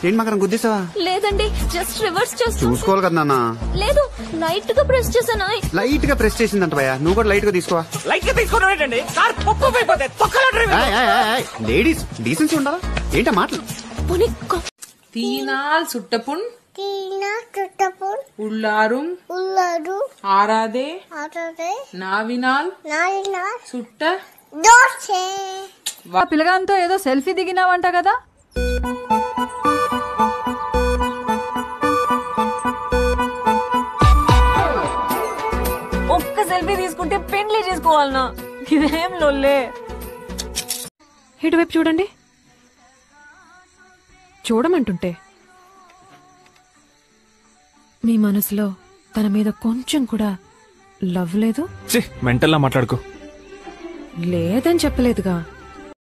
ఏంటి మాకరం గుద్దేసావా లేదండి just reverse చేస్తూ చూసుకోవాలి కదా నాన్న లేదు లైట్ గా ప్రెస్ చేశానా లైట్ గా ప్రెస్ చేసిందంట భయ నువ్వు కూడా లైట్ గా తీసుకోవా లైట్ గా తీసుకోవడం ఏంటండి కార్ పప్పు అయిపోతే తొక్కలో డ్రైవింగ్ లేడీస్ డీసెన్సీ ఉండాలా ఏంటా మాటలు పోనీ కా- തീനാൽ സുട്ടപ്പുൺ തീന ചുട്ടപ്പോൾ ഉള്ളാറും ഉള്ളൊരു ആറാതെ അതേ നാവിനാൽ നാലിന സുട്ട ദോശ ఆ పిల్లగాంతో ఏదో సెల్ఫీ దిగినావంట కదా ఒక్క సెల్ఫీ తీసుకుంటే పెండ్లి చేసుకోవాలనా ఇదేం లొల్లే ఇటువైపు చూడండి చూడమంటుంటే మీ మనసులో తన మీద కొంచెం కూడా లవ్ లేదు మెంటల్లా మాట్లాడుకో లేదని చెప్పలేదుగా